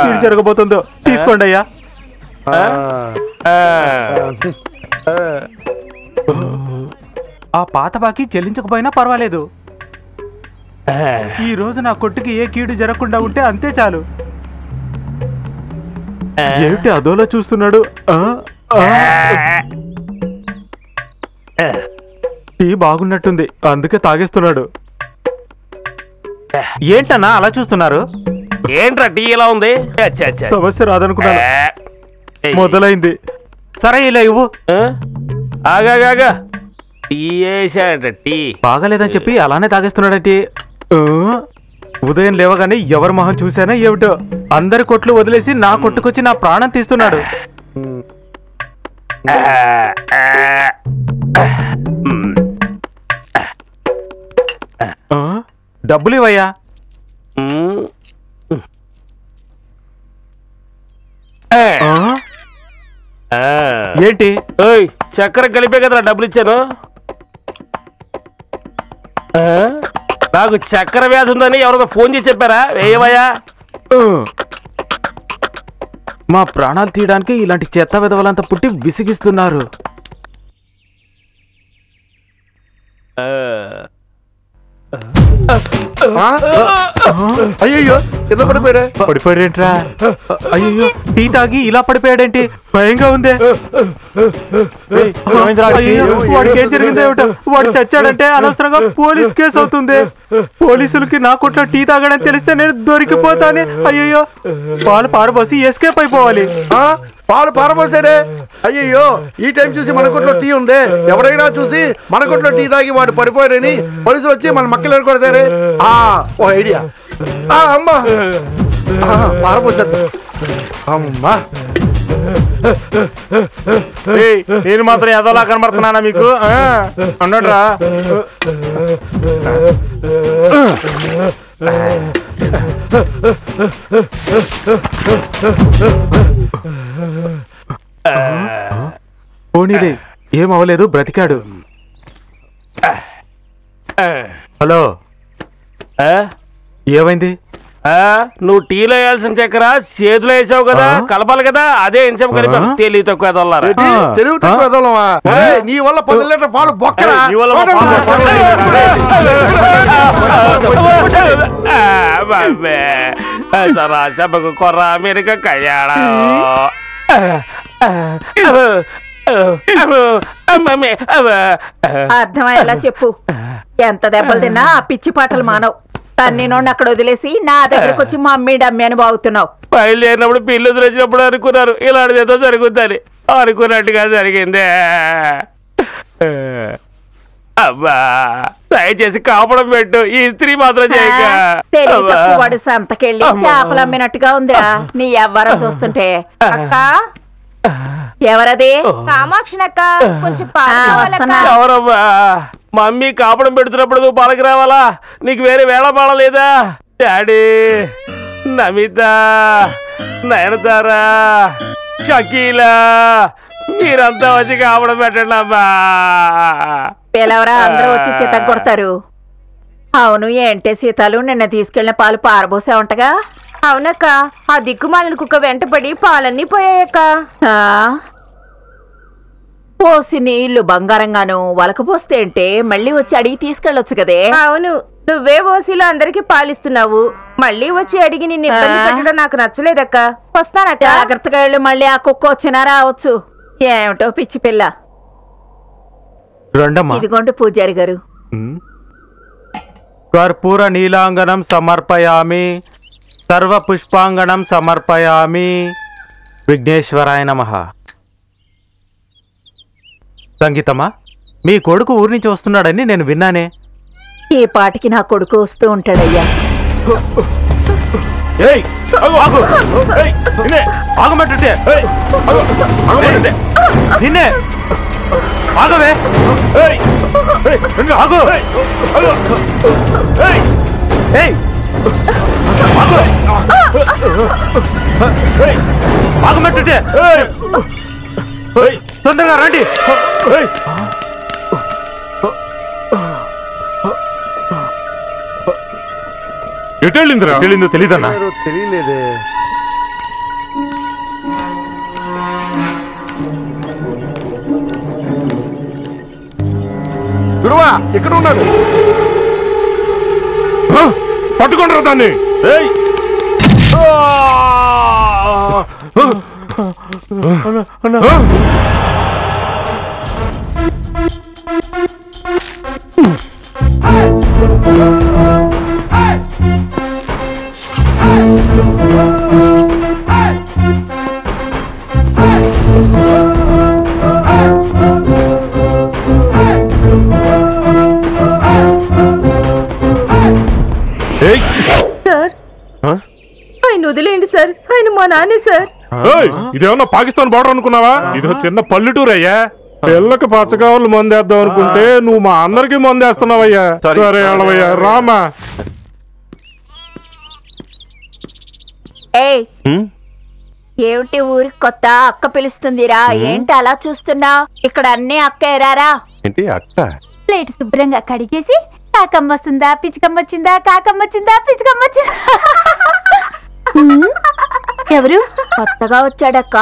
కీడు జరగబోతుందో తీసుకోండి అయ్యా ఆ, ఆ, ఆ, ఆ పాత బాకీ చెల్లించకపోయినా పర్వాలేదు ఆ. ఈ రోజు నా కొట్టుకి ఏ కీడు జరగకుండా ఉంటే అంతే చాలు ఏమిటి అదోలా చూస్తున్నాడు ఆ? ఆ? టీ బాగున్నట్టుంది అందుకే తాగేస్తున్నాడు ఏంటన్నా అలా చూస్తున్నారు ఏంట్రా టీ ఇలా ఉంది అచ్చా, అచ్చా. సమస్య రాదనుకున్నాను ఏయ్. మొదలైంది సరే ఇలా ఇవ్వు ఆ? ఆగాగాగా టీ వేసాడ టీ బాగాలేదని చెప్పి అలానే తాగేస్తున్నాడేంటి ఆ? ఉదయం లేవగానే ఎవరి మొహం చూశానో ఏమిటో అందరి కొట్లు వదిలేసి నా కొట్టుకొచ్చి నా ప్రాణం తీస్తున్నాడు ఉమ్. ఆ, ఆ. మ్. ఆ? డబ్బులు ఇవ్వయ్యా మ్. ఆ? ఆ. ఏంటి ఓయ్ చక్కెర కలిపే కదరా డబ్బులు ఇచ్చాను ఆ? నాకు చక్కెర వ్యాధి ఉందని ఎవరికో ఫోన్ చేసి చెప్పారా వేయవయ్యా ఆ. మా ప్రాణాలు తీయడానికి ఇలాంటి చెత్త విధవలంతా పుట్టి విసిగిస్తున్నారు ఆ. ఆ? అయ్యయ్యో కింద పడిపోయారే పడిపోయాడేంట్రా అయ్యో టీ తాగి ఇలా పడిపోయాడేంటి భయంగా ఉందే ఏయ్, ఏమైందిరా వాడికి? అయ్యో, వాడికి ఏం జరిగిందో ఏమిటో వాడు చచ్చాడంటే అనవసరంగా పోలీస్ కేసు అవుతుంది పోలీసులకి నా కొట్లో టీ తాగాడని తెలిస్తే నేను దొరికిపోతానే అయ్యో పాలు పారబోసి ఎస్కేప్ అయిపోవాలి ఆ? పాలు పారబోసాడే అయ్యయ్యో ఈ టైం చూసి మన కొట్లో టీ ఉంది ఎవరైనా చూసి మన కొట్లో టీ తాగి వాడు పడిపోయారని పోలీసులు వచ్చి మన మక్కలు కొడతారే ఆ ఓ ఐడియా ఆ, అమ్మా ఆ, పారబోసేద్దాం అమ్మా ఏయ్, నేను మాత్రం ఎదోలా కనబడుతున్నానా మీకు అన్నట్రా పోనీలే ఏం అవ్వలేదు బ్రతికాడు హలో ఆ? ఏమైంది ఆ? నువ్వు టీలో వేయాల్సిన చక్కెర చేతిలో వేసావు కదా ఆ? కలపాలి కదా అదే ఎంచం కలిపి ఆ? తెలివి తక్కువ ఎదవలారా. ఏంటి? ఆ. తెలుగు తక్కువ ఎదవలమా? ఏయ్, నీ వల్ల పది లీటర్ పాలు బొక్కరా నీ వల్ల మా పోనీ, పాలు పోనీ, ఆ, బాబే. సరా సభకు కొర్ర అమెరికా కళ్యాణ అర్థమయ్యేలా చెప్పు ఎంత దెబ్బలు తిన్నా ఆ పిచ్చి పాటలు మానవు తన్ని నోడిని అక్కడ వదిలేసి నా దగ్గరకు వచ్చి మా అమ్మి డమ్మి అని బాగుతున్నావు బయలుదేరినప్పుడు పిల్లు వచ్చినప్పుడు అనుకున్నారు ఇలాంటిది ఏదో జరుగుద్దని అనుకున్నట్టుగా జరిగిందే అబ్బా దయచేసి కాపడం పెట్టు ఈ స్త్రీ మాత్రం చేయక తెలివి అబ్బా. తక్కువ వాడు సంతకెళ్ళి అమ్మా. చేపలు అమ్మినట్టుగా ఉందిరా నీ ఎవ్వరం చూస్తుంటే అక్క ఎవరది కామాక్షినక్క కొంచెం ఆ, పాలు కావాలక్క. వస్తున్నా. ఎవరమ్మా మమ్మీ కాపడం పెడుతున్నప్పుడు నువ్వు పాలకి రావాలా నీకు వేరే వేళ పాల లేదా డాడీ నమిత నయనతారా షకీలా మీరంతా వచ్చి కాపడం పెట్టండి అమ్మా పిలవరా అందరూ వచ్చి చిత్త కొడతారు అవును ఏంటే సీతాలు నిన్న తీసుకెళ్లిన పాలు పారబోసే ఉంటగా అవునక్క ఆ దిక్కుమాలిన కుక్క వెంటపడి పాలన్నీ పోయాయక్క ఆ? పోసి నీళ్లు బంగారంగాను వలకపోస్తే అంటే మళ్ళీ వచ్చి అడిగి తీసుకెళ్ళొచ్చు కదే అవును నువ్వే ఓసీలో అందరికి పాలిస్తున్నావు మళ్ళీ వచ్చి అడిగి నిన్ను ఇబ్బంది ఆ? పెట్టడం నాకు నచ్చలేదక్క వస్తానక్క జాగ్రత్తగా వెళ్ళి మళ్ళీ ఆ కుక్క వచ్చినా రావచ్చు ఏమిటో పిచ్చి పిల్ల రండమ్మా ఇదిగోండి పూజారి గారు ఉమ్. కర్పూర నీలాంగనం సమర్పయామి సర్వ పుష్పాంగణం సమర్పయామి విఘ్నేశ్వరాయ నమ సంగీతమ్మా మీ కొడుకు ఊరి నుంచి వస్తున్నాడని నేను విన్నానే ఈ పాటికి నా కొడుకు వస్తూ ఉంటాడయ్యా ఏయ్ ఆగు, ఆగు. ఏయ్, నిన్నే, ఆగమంటుంటే. ఏయ్, ఆగు, ఆగమంటుంటే. నిన్నే ఆగవే ఏయ్, ఏయ్, నిన్ను ఆగు. ఆగు. ఏయ్, ఏయ్, ఆగు. ఏయ్, ఆగమంటుంటే. ఏయ్, ఏయ్, తొందరగా రండి ఏయ్. ఎటు వెళ్ళిందిరా వెళ్ళిందో తెలీదన్నా ఎవరో తెలియలేదే ఇక్కడ ఉన్నాడు పట్టుకుంటారా దాన్ని ఏయ్! ఆ! ఆ! ఏయ్! సార్ ఆ? ఆయన వదిలేయండి సార్ ఆయన మా నాన్నే సార్ ఏయ్! ఇదేమన్నా పాకిస్తాన్ బార్డర్ అనుకున్నావా ఇది చిన్న పల్లెటూరు అయ్యా పిల్లకి పచ్చకావులు మందేద్దాం అనుకుంటే నువ్వు మా అందరికి మందేస్తున్నావయ్యా సరే వెళ్ళవయ్యా రామా ఏయ్ ఏమిటి ఊరికి కొత్త అక్క పిలుస్తుందిరా ఏంటి అలా చూస్తున్నా ఇక్కడ అన్ని అక్క ఎరారా ఏంటి అక్క ప్లేట్ శుభ్రంగా కడిగేసి కాకమ్మ వస్తుందా పిచ్చుకమ్మ వచ్చిందా కాకమ్మ వచ్చిందా పిచ్చుకమ్మ వచ్చిందా ఎవరు కొత్తగా వచ్చాడక్క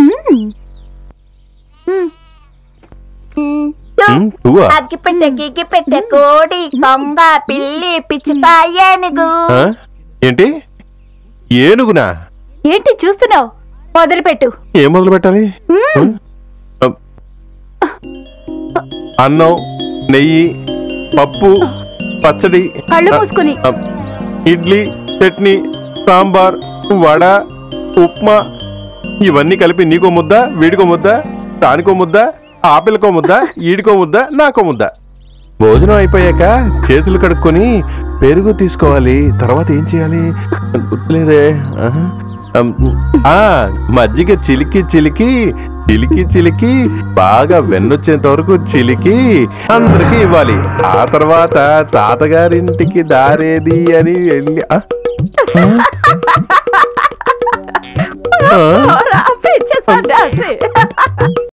అగ్గి పెట్టె గిగ్గి పెట్టె కోడి కొంగ పిల్లి పిచ్చుక ఏనుగు ఏంటి ఏనుగునా ఏంటి చూస్తున్నావు మొదలు పెట్టు ఏం మొదలు పెట్టాలి అన్నం నెయ్యి పప్పు పచ్చడి కళ్ళు మూసుకుని ఆ, ఇడ్లీ చట్నీ సాంబార్ వడ ఉప్మా ఇవన్నీ కలిపి నీకో ముద్ద వీడికో ముద్ద దానికో ముద్ద ఆపిల్కో ముద్ద ఈడికో ముద్ద నాకో ముద్ద భోజనం అయిపోయాక చేతులు కడుక్కొని పెరుగు తీసుకోవాలి తర్వాత ఏం చేయాలి గుర్తులేదే ఆహా. అమ్, ఆ మజ్జిగ చిలికి చిలికి చిలికి చిలికి బాగా వెన్నొచ్చేంత వరకు చిలికి అందరికి ఇవ్వాలి ఆ తర్వాత తాతగారింటికి దారేది అని వెళ్ళి ఆ? ఆ? పిచ్చి సన్నాసి.